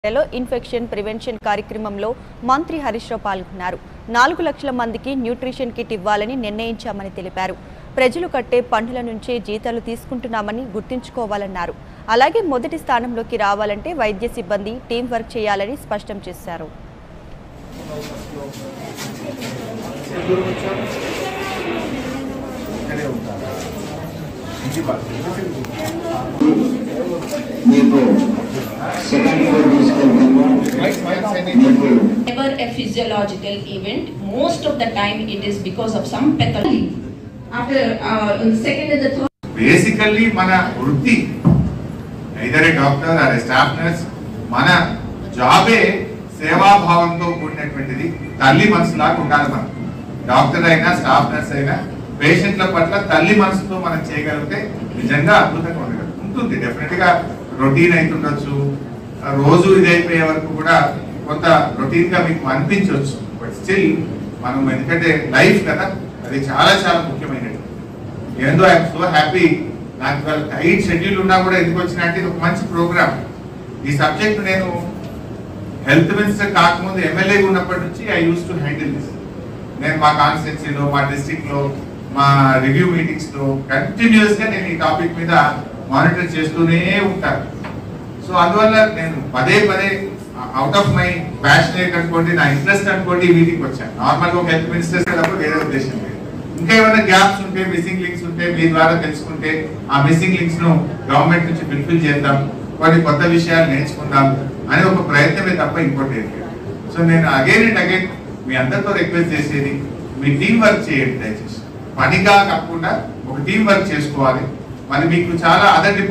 లో infection prevention కార్యక్రమంలో మంత్రి హరీష్ రావు పాల్గొన్నారు నాలుగు లక్షల మందికి న్యూట్రిషన్ కిట్ ఇవ్వాలని నిర్ణయించామని తెలిపారు ప్రజలు కట్టే పన్నుల నుంచే జీతాలు తీసుకుంటున్నామని గుర్తుంచుకోవాలన్నారు అలాగే మొదటి స్థానంలోకి రావాలంటే వైద్య సిబ్బంది టీం వర్క్ చేయాలని స్పష్టం చేశారు ఇక్కడే ఉంటారా ఇంటి పక్కన మీకు సెకండ్ ఫ్లోర్ తీసుకెళ్తాము మీకు never a physiological event. Most of the time it is because of some pathology. After uh, in the second and the third. Basically మన వృత్తి either a doctor or staff nurse మన జాబే సేవాభావంతో కూడినటువంటిది తల్లి మనసులాగా ఉండాలి మనం డాక్టర్ అయినా స్టాఫ్ నర్స్ అయినా పేషెంట్ల పట్ల తల్లి మనసుతో మనం చేయగలిగితే నిజంగా అద్భుతంగా ఉండగలదు ఉంటుంది డెఫినెట్ గా రొటీన్ అవుతుండొచ్చు ఆ రోజు ఇది అయిపోయే వరకు కూడా కొంత రొటీన్ గా మీకు అనిపించవచ్చు బట్ స్టిల్ మనం ఎందుకంటే లైఫ్ కదా అది చాలా చాలా ముఖ్యమైనది ఏందో ఐఎమ్ సో హ్యాపీ నాకు ఇవాళ టైట్ షెడ్యూల్ ఉన్నా కూడా ఎందుకు వచ్చినా అంటే ఇది ఒక మంచి ప్రోగ్రామ్ ఈ సబ్జెక్ట్ నేను హెల్త్ మినిస్టర్ కాకముందు ఎమ్మెల్యే ఉన్నప్పటి నుంచి I use to handle this నేను మా కాన్స్టిట్యున్సీలో మా డిస్ట్రిక్ట్ లో మా రివ్యూ మీటింగ్స్ లో కంటిన్యూస్ గా నేను ఈ టాపిక్ మీద మానిటర్ చేస్తూనే ఉంటాను సో అందువల్ల నేను పదే పదే అవుట్ ఆఫ్ మై ప్యాషనేట్ అనుకోండి నా ఇంట్రెస్ట్ అనుకోండి ఈ మీటింగ్ వచ్చాను నార్మల్ గా ఒక హెల్త్ మినిస్టర్ అప్పుడు వేరే ఉద్దేశం లేదు ఇంకా ఏమైనా గ్యాప్స్ ఉంటే మిస్సింగ్ లింక్స్ ఉంటే మీ ద్వారా తెలుసుకుంటే ఆ మిస్సింగ్ లింక్స్ ను గవర్నమెంట్ నుంచి ఫిల్ఫిల్ చేద్దాం కొన్ని కొత్త విషయాలు నేర్చుకుందాం అని ఒక ప్రయత్నమే తప్ప ఇంకోటి ఏం లేదు సో నేను అగైన్ అండ్ అగైన్ మీ అందరితో రిక్వెస్ట్ చేసేది మీ టీం వర్క్ చేయండి దయచేసి పనిగా కాకుండా ఒక టీం వర్క్ చేసుకోవాలి మరి మీకు చాలా అదర్